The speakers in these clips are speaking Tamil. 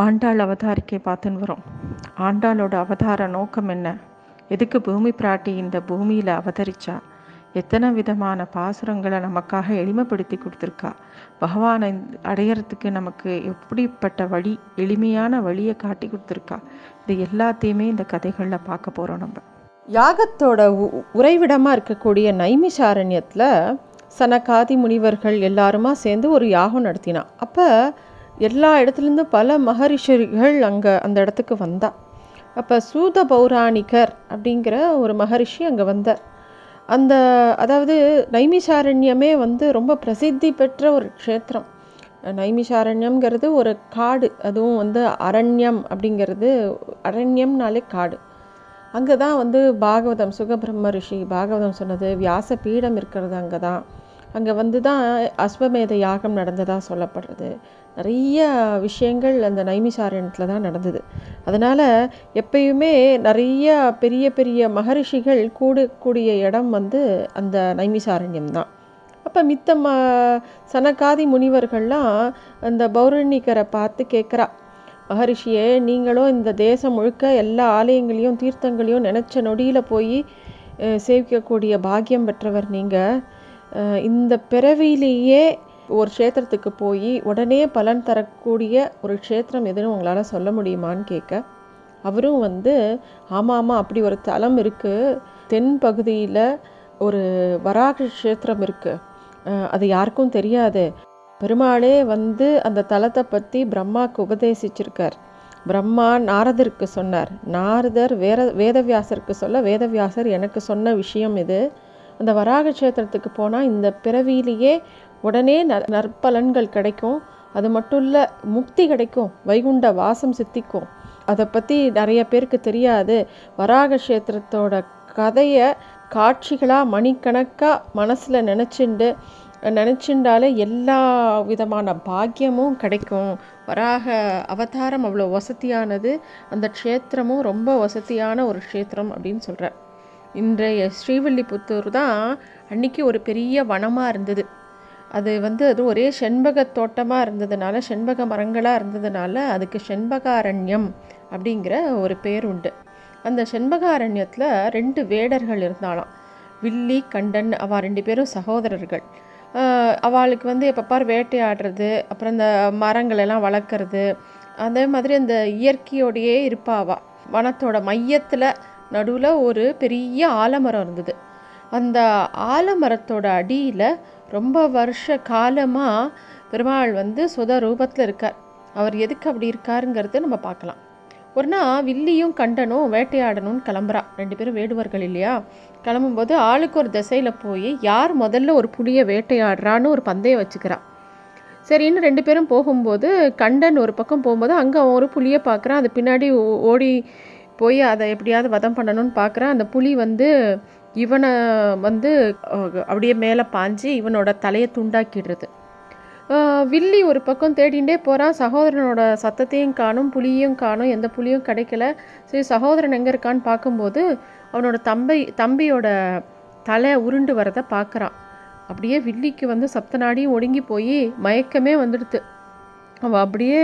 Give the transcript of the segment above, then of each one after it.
ஆண்டாள் அவதாரிக்கை பார்த்துன்னு வரோம் ஆண்டாளோட அவதார நோக்கம் என்ன எதுக்கு பூமி பிராட்டி இந்த பூமியில் அவதரிச்சா எத்தனை விதமான பாசுரங்களை நமக்காக எளிமைப்படுத்தி கொடுத்துருக்கா பகவானை அடையறதுக்கு நமக்கு எப்படிப்பட்ட வழி எளிமையான வழியை காட்டி கொடுத்துருக்கா இது எல்லாத்தையுமே இந்த கதைகளில் பார்க்க போகிறோம் நம்ம யாகத்தோட உ- உறைவிடமா இருக்கக்கூடிய நைமிஷாரண்யத்தில் சனகாதி முனிவர்கள் எல்லாருமா சேர்ந்து ஒரு யாகம் நடத்தினா அப்போ எல்லா இடத்துலேருந்தும் பல மகரிஷிகள் அங்கே அந்த இடத்துக்கு வந்தா அப்போ சூத பௌராணிகர் அப்படிங்கிற ஒரு மகரிஷி அங்கே வந்தார் அந்த அதாவது நைமிஷாரண்யமே வந்து ரொம்ப பிரசித்தி பெற்ற ஒரு க்ஷேத்திரம் நைமிஷாரண்யம்ங்கிறது ஒரு காடு அதுவும் வந்து அரண்யம் அப்படிங்கிறது அரண்யம்னாலே காடு அங்கே தான் வந்து பாகவதம் சுகபிரம்ம ரிஷி பாகவதம் சொன்னது வியாச பீடம் இருக்கிறது அங்கே தான் அங்கே வந்து தான் அஸ்வமேத யாகம் நடந்ததாக சொல்லப்படுறது நிறைய விஷயங்கள் அந்த நைமிசாரண்யத்தில் தான் நடந்தது அதனால் எப்பயுமே நிறைய பெரிய பெரிய மகரிஷிகள் கூடக்கூடிய இடம் வந்து அந்த நைமிசாரண்யம் தான் அப்போ மித்த ம சனகாதி முனிவர்கள்லாம் அந்த பௌரணிகரை பார்த்து கேட்குறா மகரிஷியே நீங்களும் இந்த தேசம் முழுக்க எல்லா ஆலயங்களையும் தீர்த்தங்களையும் நினச்ச நொடியில் போய் அஹ், சேவிக்கக்கூடிய பாக்கியம் பெற்றவர் நீங்கள் இந்த பிறவியிலேயே ஒரு க்ஷேத்திரத்துக்கு போய் உடனே பலன் தரக்கூடிய ஒரு க்ஷேத்திரம் எதுன்னு உங்களால் சொல்ல முடியுமான்னு கேட்க அவரும் வந்து ஆமாம் ஆமாம் அப்படி ஒரு தலம் இருக்குது தென் பகுதியில் ஒரு வராக க்ஷேத்திரம் இருக்குது அது யாருக்கும் தெரியாது பெருமாளே வந்து அந்த தலத்தை பற்றி பிரம்மாவுக்கு உபதேசிச்சிருக்கார் பிரம்மா நாரதருக்கு சொன்னார் நாரதர் வேற வேதவியாசருக்கு சொல்ல வேதவியாசர் எனக்கு சொன்ன விஷயம் இது அந்த வராக க்ஷேத்திரத்துக்கு போனால் இந்த பிறவியிலேயே உடனே ந நற்பலன்கள் கிடைக்கும் அது மட்டும் இல்லை முக்தி கிடைக்கும் வைகுண்ட வாசம் சித்திக்கும் அதை பற்றி நிறைய பேருக்கு தெரியாது வராக க்ஷேத்திரத்தோட கதையை காட்சிகளாக மணிக்கணக்காக மனசில் நினச்சிண்டு நினச்சிண்டாலே எல்லா விதமான பாக்கியமும் கிடைக்கும் வராக அவதாரம் அவ்வளோ வசதியானது அந்த க்ஷேத்திரமும் ரொம்ப வசதியான ஒரு க்ஷேத்திரம் அப்படின்னு சொல்கிறார் இன்றைய ஸ்ரீவில்லிபுத்தூர் தான் அன்னைக்கு ஒரு பெரிய வனமாக இருந்தது அது வந்து அது ஒரே செண்பக தோட்டமாக இருந்ததுனால செண்பக மரங்களாக இருந்ததுனால அதுக்கு செண்பகாரண்யம் அப்படிங்கிற ஒரு பேர் உண்டு அந்த செண்பகாரண்யத்தில் ரெண்டு வேடர்கள் இருந்தாலாம் வில்லி கண்டன் அவள் ரெண்டு பேரும் சகோதரர்கள் ஆஹ் அவளுக்கு வந்து எப்போ பார் வேட்டையாடுறது அப்புறம் இந்த மரங்களெல்லாம் வளர்க்குறது அதே மாதிரி அந்த இயற்கையோடையே இருப்பா அவ வனத்தோட மையத்தில் நடுவில் ஒரு பெரிய ஆலமரம் இருந்தது அந்த ஆலமரத்தோட அடியில் ரொம்ப வருஷ காலமாக பெருமாள் வந்து சுத ரூபத்தில் இருக்கார் அவர் எதுக்கு அப்படி இருக்காருங்கிறது நம்ம பார்க்கலாம் ஒரு நாள் வில்லியும் கண்டனும் வேட்டையாடணும்னு கிளம்புறா ரெண்டு பேரும் வேடுவர்கள் இல்லையா கிளம்பும்போது ஆளுக்கு ஒரு திசையில் போய் யார் முதல்ல ஒரு புலியை வேட்டையாடுறான்னு ஒரு பந்தயம் வச்சுக்கிறா சரின்னு ரெண்டு பேரும் போகும்போது கண்டன் ஒரு பக்கம் போகும்போது அங்கே அவன் ஒரு புலியை பார்க்குறான் அது பின்னாடி ஓ- ஓடி போய் அதை எப்படியாவது வதம் பண்ணணும்னு பார்க்குறான் அந்த புலி வந்து இவனை வந்து அஹ், அப்படியே மேலே பாஞ்சு இவனோட தலையை துண்டாக்கிடுறது ஆஹ் வில்லி ஒரு பக்கம் தேடிண்டே போகிறான் சகோதரனோட சத்தத்தையும் காணும் புலியும் காணும் எந்த புலியும் கிடைக்கல சரி சகோதரன் எங்கே இருக்கான்னு பார்க்கும்போது அவனோட தம்பி தம்பியோட தலை உருண்டு வரதை பார்க்குறான் அப்படியே வில்லிக்கு வந்து சப்தநாடியும் ஒடுங்கி போய் மயக்கமே வந்துடுது அவன் அப்படியே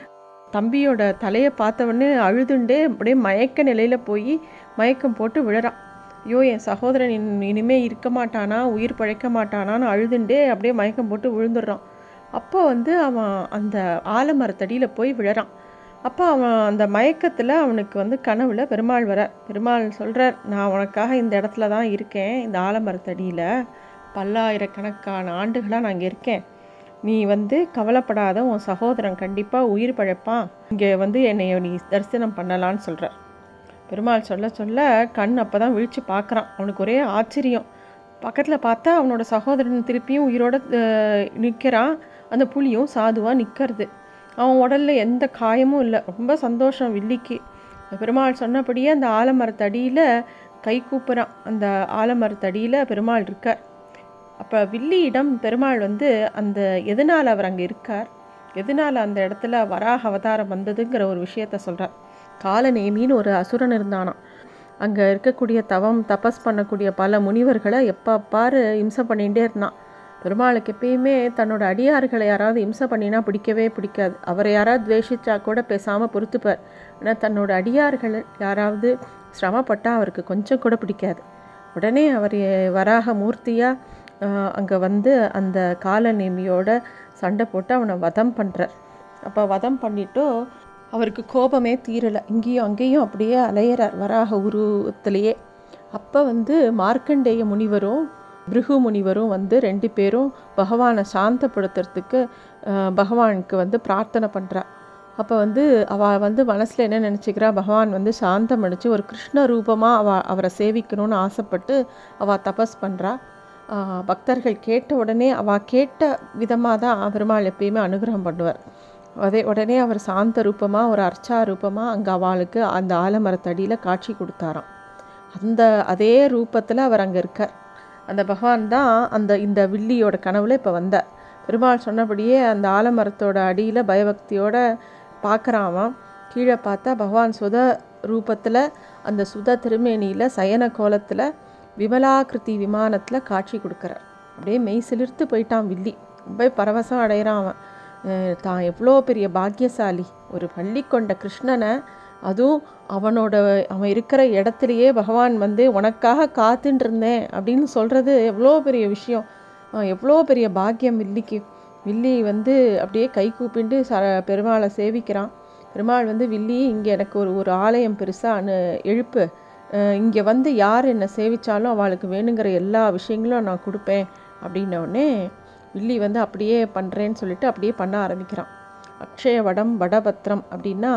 தம்பியோட தலையை பார்த்தவொடனே அழுதுண்டே அப்படியே மயக்க நிலையில் போய் மயக்கம் போட்டு விழறான் ஐயோ என் சகோதரன் இன் இனிமே இருக்க மாட்டானா உயிர் பழைக்க மாட்டானான்னு அழுதுண்டே அப்படியே மயக்கம் போட்டு விழுந்துடுறான் அப்போ வந்து அவன் அந்த ஆலமரத்தடியில் போய் விழறான் அப்போ அவன் அந்த மயக்கத்தில் அவனுக்கு வந்து கனவுல பெருமாள் வர பெருமாள் சொல்கிறார் நான் உனக்காக இந்த இடத்துல தான் இருக்கேன் இந்த ஆலமரத்தடியில் பல்லாயிரக்கணக்கான ஆண்டுகளாக நான் இங்கே இருக்கேன் நீ வந்து கவலைப்படாத உன் சகோதரன் கண்டிப்பாக உயிர் பழைப்பான் இங்கே வந்து என்னை நீ தரிசனம் பண்ணலான்னு சொல்கிறார் பெருமாள் சொல்ல சொல்ல கண் அப்போ தான் விழித்து பார்க்குறான் அவனுக்கு ஒரே ஆச்சரியம் பக்கத்தில் பார்த்தா அவனோட சகோதரன் திருப்பியும் உயிரோட நிற்கிறான் அந்த புலியும் சாதுவாக நிற்கிறது அவன் உடல்ல எந்த காயமும் இல்லை ரொம்ப சந்தோஷம் வில்லிக்கு பெருமாள் சொன்னபடியே அந்த ஆலமரத்தடியில் கை கூப்புறான் அந்த ஆலமரத்தடியில் பெருமாள் இருக்கார் அப்போ வில்லியிடம் பெருமாள் வந்து அந்த எதனால் அவர் அங்கே இருக்கார் எதனால் அந்த இடத்துல வராக அவதாரம் வந்ததுங்கிற ஒரு விஷயத்த சொல்கிறார் காலநேமின்னு ஒரு அசுரன் இருந்தானாம் அங்கே இருக்கக்கூடிய தவம் தபஸ் பண்ணக்கூடிய பல முனிவர்களை எப்போ பாரு இம்சை பண்ணிகிட்டே இருந்தான் பெருமாளுக்கு எப்பயுமே தன்னோட அடியார்களை யாராவது இம்சை பண்ணினா பிடிக்கவே பிடிக்காது அவரை யாராவது துவேஷிச்சா கூட பேசாமல் பொறுத்துப்பார் ஆனால் தன்னோட அடியார்கள் யாராவது சிரமப்பட்டால் அவருக்கு கொஞ்சம் கூட பிடிக்காது உடனே அவர் வராக மூர்த்தியாக அங்கே வந்து அந்த காலநேமியோட சண்டை போட்டு அவனை வதம் பண்ணுறார் அப்போ வதம் பண்ணிட்டு அவருக்கு கோபமே தீரலை இங்கேயும் அங்கேயும் அப்படியே அலையிறார் வராக உருவத்திலேயே அப்போ வந்து மார்க்கண்டேய முனிவரும் பிருகு முனிவரும் வந்து ரெண்டு பேரும் பகவானை சாந்தப்படுத்துறதுக்கு அஹ், பகவானுக்கு வந்து பிரார்த்தனை பண்ணுறா அப்போ வந்து அவள் வந்து மனசில் என்ன நினச்சிக்கிறா பகவான் வந்து சாந்தம் அடித்து ஒரு கிருஷ்ண ரூபமாக அவ அவரை சேவிக்கணும்னு ஆசைப்பட்டு அவள் தபஸ் பண்ணுறா பக்தர்கள் கேட்ட உடனே அவள் கேட்ட விதமாக தான் பெருமாள் எப்பயுமே அனுகிரகம் பண்ணுவார் அதே உடனே அவர் சாந்த ரூபமாக ஒரு அர்ச்சா ரூபமாக அங்கே அவளுக்கு அந்த ஆலமரத்தடியில் காட்சி கொடுத்தாராம் அந்த அதே ரூபத்தில் அவர் அங்கே இருக்கார் அந்த பகவான் தான் அந்த இந்த வில்லியோட கனவுல இப்போ வந்தார் பெருமாள் சொன்னபடியே அந்த ஆலமரத்தோட அடியில் பயபக்தியோட பார்க்குறான் கீழே பார்த்தா பகவான் சுத ரூபத்தில் அந்த சுத திருமேனியில் சயன கோலத்தில் விமலாகிருதி விமானத்தில் காட்சி கொடுக்குறார் அப்படியே மெய் சிலிர்த்து போயிட்டான் வில்லி ரொம்ப பரவசம் அடைகிறான் அவன் அஹ் தான் எவ்வளோ பெரிய பாக்கியசாலி ஒரு பள்ளி கொண்ட கிருஷ்ணனை அதுவும் அவனோட அவன் இருக்கிற இடத்துலையே பகவான் வந்து உனக்காக காத்துட்டு இருந்தேன் அப்படின்னு சொல்கிறது எவ்வளோ பெரிய விஷயம் அஹ் எவ்வளோ பெரிய பாக்கியம் வில்லிக்கு வில்லி வந்து அப்படியே கை கூப்பிண்டு ச பெருமாளை சேவிக்கிறான் பெருமாள் வந்து வில்லி இங்கே எனக்கு ஒரு ஒரு ஆலயம் பெருசாக அனு எழுப்பு இங்கே வந்து யார் என்னை சேவிச்சாலும் அவளுக்கு வேணுங்கிற எல்லா விஷயங்களும் நான் கொடுப்பேன் அப்படின்ன உடனே வில்லி வந்து அப்படியே பண்ணுறேன்னு சொல்லிட்டு அப்படியே பண்ண ஆரம்பிக்கிறான் அக்ஷய வடம் வடபத்திரம் அப்படின்னா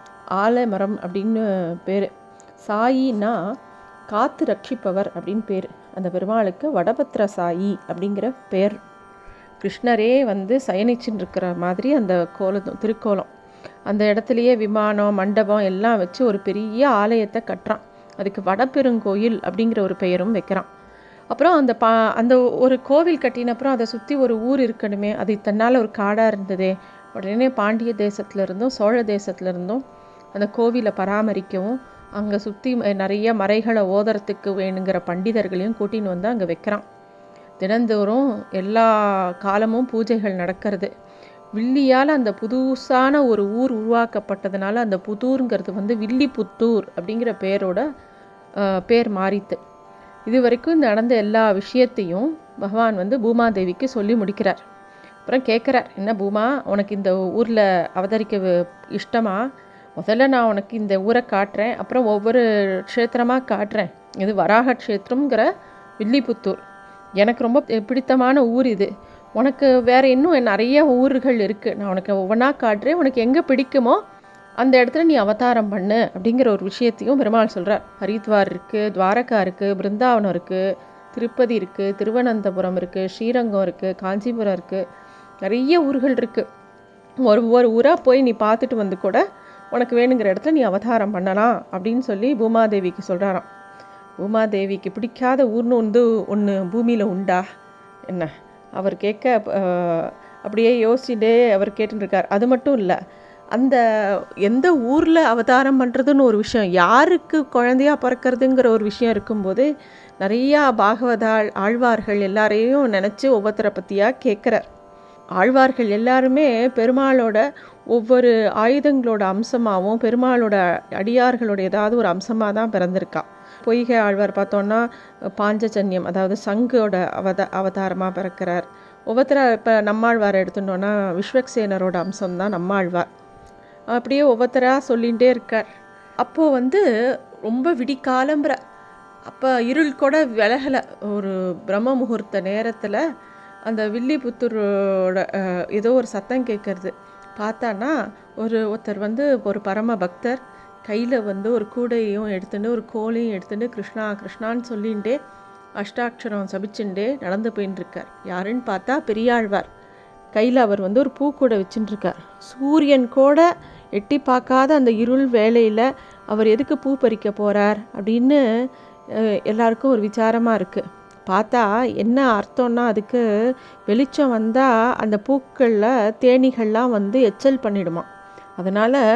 ஆலமரம் அப்படின்னு பேர் சாயின்னா காத்து ரட்சிப்பவர் அப்படின்னு பேர் அந்த பெருமாளுக்கு வடபத்திர சாயி அப்படிங்கிற பேர் கிருஷ்ணரே வந்து சயனிச்சுன்னு இருக்கிற மாதிரி அந்த கோலம் திருக்கோலம் அந்த இடத்துலையே விமானம் மண்டபம் எல்லாம் வச்சு ஒரு பெரிய ஆலயத்தை கட்டுறான் அதுக்கு வடபெருங்கோயில் அப்படிங்கிற ஒரு பெயரும் வைக்கிறான் அப்புறம் அந்த பா அந்த ஒரு கோவில் கட்டினப்புறம் அதை சுற்றி ஒரு ஊர் இருக்கணுமே அது தன்னால் ஒரு காடாக இருந்ததே உடனே பாண்டிய தேசத்துல இருந்தும் சோழ தேசத்துல இருந்தும் அந்த கோவிலை பராமரிக்கவும் அங்கே சுற்றி நிறைய மறைகளை ஓதுறதுக்கு வேணுங்கிற பண்டிதர்களையும் கூட்டின்னு வந்து அங்கே வைக்கிறான் தினந்தோறும் எல்லா காலமும் பூஜைகள் நடக்கிறது வில்லியால் அந்த புதுசான ஒரு ஊர் உருவாக்கப்பட்டதுனால அந்த புதூருங்கிறது வந்து வில்லிபுத்தூர் அப்படிங்கிற பேரோட அஹ், பேர் மாறித்து இது வரைக்கும் நடந்த எல்லா விஷயத்தையும் பகவான் வந்து பூமாதேவிக்கு சொல்லி முடிக்கிறார் அப்புறம் கேட்குறார் என்ன பூமா உனக்கு இந்த ஊரில் அவதரிக்க வி- இஷ்டமா முதல்ல நான் உனக்கு இந்த ஊரை காட்டுறேன் அப்புறம் ஒவ்வொரு க்ஷேத்திரமாக காட்டுறேன் இது வராக க்ஷேத்திரம்ங்கிற வில்லிபுத்தூர் எனக்கு ரொம்ப பிடித்தமான ஊர் இது உனக்கு வேறு இன்னும் நிறைய ஊர்கள் இருக்குது நான் உனக்கு ஒவ்வொன்றா காட்டுறேன் உனக்கு எங்கே பிடிக்குமோ அந்த இடத்துல நீ அவதாரம் பண்ணு அப்படிங்கிற ஒரு விஷயத்தையும் பெருமாள் சொல்கிறார் ஹரித்வார் இருக்குது துவாரகா இருக்குது பிருந்தாவனம் இருக்குது திருப்பதி இருக்குது திருவனந்தபுரம் இருக்குது ஸ்ரீரங்கம் இருக்குது காஞ்சிபுரம் இருக்குது நிறைய ஊர்கள் இருக்குது ஒரு ஒரு ஊராக போய் நீ பார்த்துட்டு வந்து கூட உனக்கு வேணுங்கிற இடத்துல நீ அவதாரம் பண்ணலாம் அப்படின்னு சொல்லி பூமாதேவிக்கு சொல்கிறாராம் பூமாதேவிக்கு பிடிக்காத ஊர்னு வந்து ஒன்று பூமியில் உண்டா என்ன அவர் கேட்க அஹ், அப்படியே யோசிச்சுட்டே அவர் கேட்டுட்டு இருக்கார் அது மட்டும் இல்லை அந்த எந்த ஊரில் அவதாரம் பண்ணுறதுன்னு ஒரு விஷயம் யாருக்கு குழந்தையா பிறக்கிறதுங்கிற ஒரு விஷயம் இருக்கும்போது நிறையா பாகவதாள் ஆழ்வார்கள் எல்லாரையும் நினச்சி ஒவ்வொருத்தரை பற்றியாக கேட்குறார் ஆழ்வார்கள் எல்லாருமே பெருமாளோட ஒவ்வொரு ஆயுதங்களோட அம்சமாகவும் பெருமாளோட அடியார்களோட ஏதாவது ஒரு அம்சமாக தான் பிறந்திருக்கா பொய்கை ஆழ்வார் பார்த்தோன்னா பாஞ்சஜன்யம் அதாவது சங்கோட அவத அவதாரமாக பிறக்கிறார் ஒவ்வொருத்தர இப்போ நம்மாழ்வார் எடுத்துட்டோன்னா விஸ்வக்சேனரோட அம்சம் தான் நம்மாழ்வார் அப்படியே ஒவ்வொருத்தராக சொல்லிகிட்டே இருக்கார் அப்போது வந்து ரொம்ப விடிக்காலம்புற அப்போ இருள் கூட விலகலை ஒரு பிரம்ம முகூர்த்த நேரத்தில் அந்த வில்லிபுத்தூரோட அஹ், ஏதோ ஒரு சத்தம் கேட்கறது பார்த்தானா ஒரு ஒருத்தர் வந்து ஒரு பரம பக்தர் கையில் வந்து ஒரு கூடையும் எடுத்துட்டு ஒரு கோலையும் எடுத்துட்டு கிருஷ்ணா கிருஷ்ணான்னு சொல்லிகிட்டே அஷ்டாட்சரம் சபிச்சுட்டே நடந்து போயின்னு இருக்கார் யாருன்னு பார்த்தா பெரியாழ்வார் கையில் அவர் வந்து ஒரு பூக்கூடை வச்சுட்டு இருக்கார் சூரியன் கூட எட்டி பார்க்காத அந்த இருள் வேளையில் அவர் எதுக்கு பூ பறிக்க போகிறார் அப்படின்னு அஹ், எல்லாருக்கும் ஒரு விசாரமாக இருக்குது பார்த்தா என்ன அர்த்தம்னா அதுக்கு வெளிச்சம் வந்தால் அந்த பூக்களில் தேனீகள்லாம் வந்து எச்சல் பண்ணிடுமா அதனால்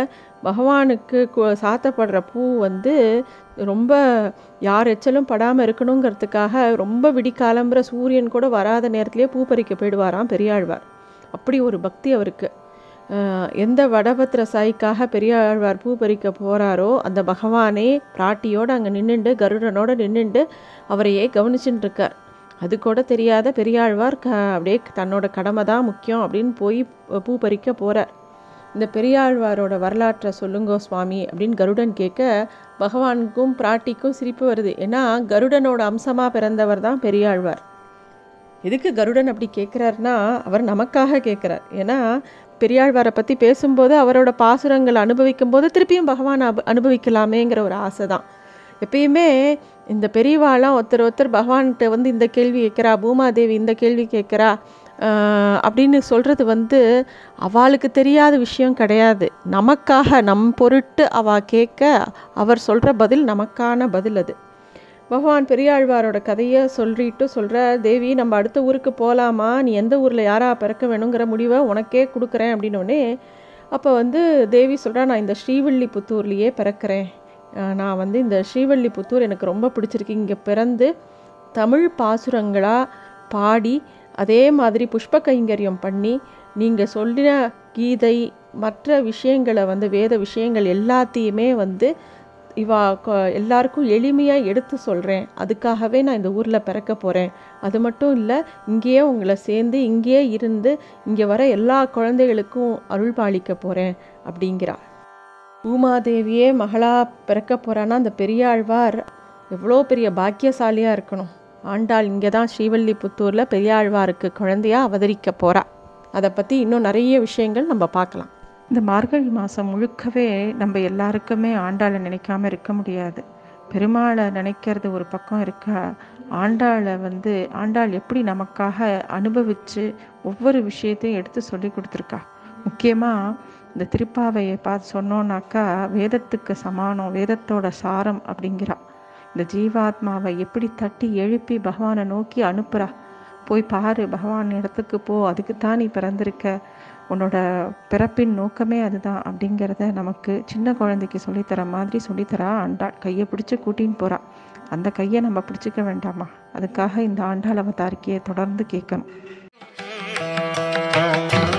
பகவானுக்கு கு- சாத்தப்படுற பூ வந்து ரொம்ப யார் எச்சலும் படாமல் இருக்கணுங்கிறதுக்காக ரொம்ப விடிக்காலம்புற சூரியன் கூட வராத நேரத்திலேயே பூ பறிக்க போயிடுவாராம் பெரியாழ்வார் அப்படி ஒரு பக்தி அவருக்கு அஹ், எந்த வடபத்திர சாய்க்காக பெரியாழ்வார் பூ பறிக்க போகிறாரோ அந்த பகவானே பிராட்டியோடு அங்கே நின்றுண்டு கருடனோட நின்றுண்டு அவரையே கவனிச்சுட்டு இருக்கார் அது கூட தெரியாத பெரியாழ்வார் க அப்படியே தன்னோட கடமை தான் முக்கியம் அப்படின்னு போய் பூ பறிக்க போகிறார் இந்த பெரியாழ்வாரோட வரலாற்றை சொல்லுங்கோ சுவாமி அப்படின்னு கருடன் கேட்க பகவானுக்கும் பிராட்டிக்கும் சிரிப்பு வருது ஏன்னா கருடனோட அம்சமாக பிறந்தவர் தான் பெரியாழ்வார் எதுக்கு கருடன் அப்படி கேட்குறாருன்னா அவர் நமக்காக கேட்குறார் ஏன்னா பெரியாழ்வாரை பற்றி பேசும்போது அவரோட பாசுரங்களை அனுபவிக்கும் போது திருப்பியும் பகவான் அப அனுபவிக்கலாமேங்கிற ஒரு ஆசை தான் எப்பயுமே இந்த பெரியவாளாம் ஒருத்தர் ஒருத்தர் பகவான்கிட்ட வந்து இந்த கேள்வி கேட்குறா பூமாதேவி இந்த கேள்வி கேட்குறா ஆஹ் அப்படின்னு சொல்கிறது வந்து அவளுக்கு தெரியாத விஷயம் கிடையாது நமக்காக நம் பொருட்டு அவ கேட்க அவர் சொல்கிற பதில் நமக்கான பதில் அது பகவான் பெரியாழ்வாரோட கதையை சொல்லிட்டு சொல்கிற தேவி நம்ம அடுத்த ஊருக்கு போகலாமா நீ எந்த ஊரில் யாரா பிறக்க வேணுங்கிற முடிவை உனக்கே கொடுக்குறேன் அப்படின்னோடனே அப்போ வந்து தேவி சொல்கிறா நான் இந்த ஸ்ரீவில்லிபுத்தூர்லேயே பிறக்கிறேன் அஹ் நான் வந்து இந்த ஸ்ரீவில்லிபுத்தூர் எனக்கு ரொம்ப பிடிச்சிருக்கு இங்கே பிறந்து தமிழ் பாசுரங்களாக பாடி அதே மாதிரி புஷ்ப கைங்கரியம் பண்ணி நீங்கள் சொல்லின கீதை மற்ற விஷயங்களை வந்து வேத விஷயங்கள் எல்லாத்தையுமே வந்து இவா கொ- எல்லாருக்கும் எளிமையாக எடுத்து சொல்கிறேன் அதுக்காகவே நான் இந்த ஊரில் பிறக்க போகிறேன் அது மட்டும் இல்லை இங்கேயே உங்களை சேர்ந்து இங்கேயே இருந்து இங்கே வர எல்லா குழந்தைகளுக்கும் அருள் பாலிக்க போகிறேன் அப்படிங்கிறா பூமாதேவியே மகளாக பிறக்க போகிறான்னா அந்த பெரியாழ்வார் எவ்வளோ பெரிய பாக்கியசாலியாக இருக்கணும் ஆண்டாள் இங்கே தான் ஸ்ரீவல்லிபுத்தூரில் பெரியாழ்வாருக்கு குழந்தையா அவதரிக்க போகிறா அதை பற்றி இன்னும் நிறைய விஷயங்கள் நம்ம பார்க்கலாம் இந்த மார்கழி மாதம் முழுக்கவே நம்ம எல்லாருக்குமே ஆண்டாளை நினைக்காம இருக்க முடியாது பெருமாளை நினைக்கிறது ஒரு பக்கம் இருக்க ஆண்டாளை வந்து ஆண்டாள் எப்படி நமக்காக அனுபவித்து ஒவ்வொரு விஷயத்தையும் எடுத்து சொல்லி கொடுத்துருக்கா முக்கியமாக இந்த திருப்பாவையை பார்த்து சொன்னோன்னாக்கா வேதத்துக்கு சமானம் வேதத்தோட சாரம் அப்படிங்கிறா இந்த ஜீவாத்மாவை எப்படி தட்டி எழுப்பி பகவானை நோக்கி அனுப்புகிறா போய் பாரு பகவான் இடத்துக்கு போ அதுக்கு தான் நீ பிறந்திருக்க உன்னோட பிறப்பின் நோக்கமே அதுதான் அப்படிங்கிறத நமக்கு சின்ன குழந்தைக்கு சொல்லித்தர மாதிரி சொல்லித்தரா ஆண்டாள் கையை பிடிச்சி கூட்டின்னு போறா அந்த கையை நம்ம பிடிச்சிக்க வேண்டாமா அதுக்காக இந்த ஆண்டாள் அவதாரிக்கையை தொடர்ந்து கேட்கணும்